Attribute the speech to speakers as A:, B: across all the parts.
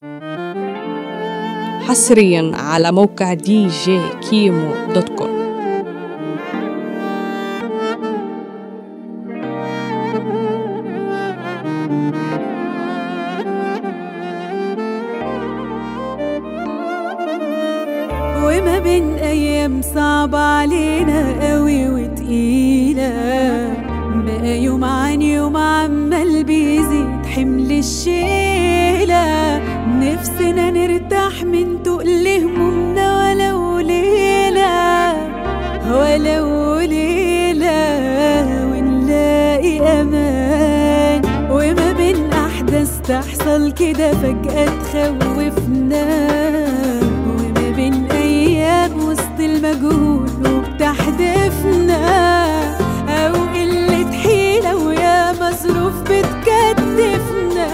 A: حصريا على موقع دي جي كيمو دوت كوم
B: وما بين ايام صعبة علينا قوي وتقيلة بقى يوم عن يوم عمال بيزيد حمل الشيلة نفسنا نرتاح من تقل همومنا ولو ليلة ولو ليلة ونلاقي أمان وما بين أحداث تحصل كده فجأة تخوفنا وما بين أيام وسط المجهول وبتحدفنا أو قلة حيلة ويا مصروف بتكتفنا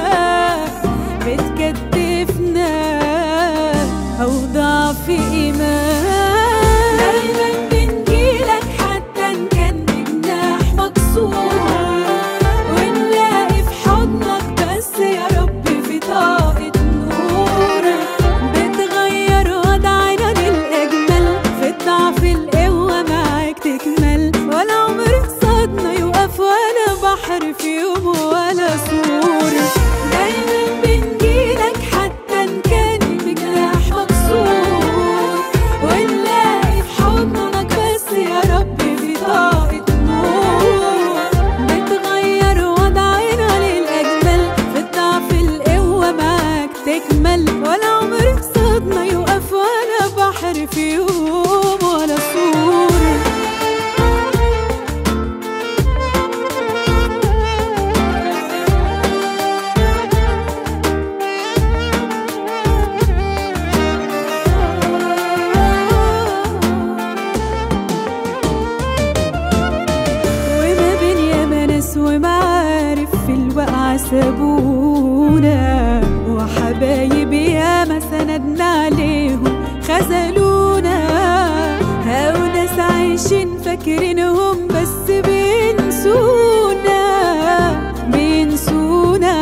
B: بتكتفنا أو ضعف إيمان دايما بنجيلك حتى إن كان بجناح مكسور ونلاقي في حضنك بس يا رب في طاقة نور بتغير وضعنا للأجمل في الضعف القوة معاك تكمل ولا عمر صدنا يوقف ولا بحر في يوم ولا سور دايما بنجيلك حتى إن كان بجناح مكسور ونلاقي في حضنك بس يا رب في طاقة نور بتغير وضعنا للأجمل في الضعف القوة معاك تكمل ولا عمر صدنا يوقف ولا بحر في يوم ولا سور وما بين ياما ناس ومعارف في الوقعة سابونا وحبايب ياما سندنا عليهم خذلونا هاو ناس عايشين فاكرينهم بس بينسونا بينسونا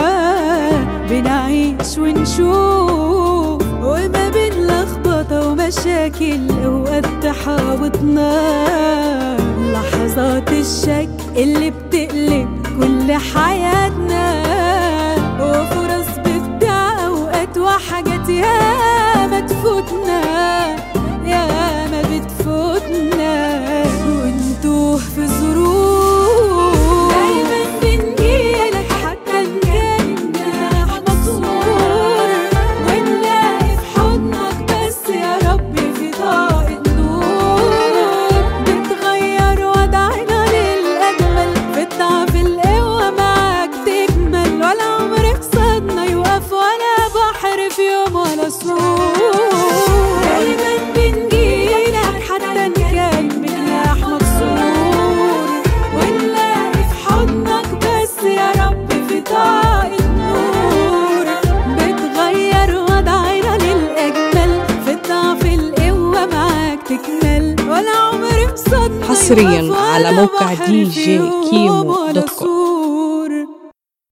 B: بنعيش ونشوف وما بين لخبطة ومشاكل أوقات تحاوطنا لحظات الشك اللي بتقلب كل حياتنا وفرص بتضيع أوقات وحاجات ياما تفوتنا ياما بتفوتنا ونتوه في ظروف دايما بنجيلك حتى إن كان جناح مكسور ونلاقي في حضنك بس يا رب في طاقة نور بتغير وضعنا للأجمل في الضعف القوة معاك تكمل ولا عمرك صدنا يوقف ولا بحر في يوم ولا سور دايما بنجيلك حتى إن كان بجناح مكسور ونلاقي في حضنك بس يا رب في طاقة نور بتغير وضعنا للأجمل في الضعف القوة معاك تكمل ولا عمرك صدنا
A: حصرياً
B: يوقف
A: على
B: ولا
A: موقع
B: بحر
A: دي
B: في
A: جي
B: يوم
A: كيمو
B: ولا
A: دوت كوم.
B: سور.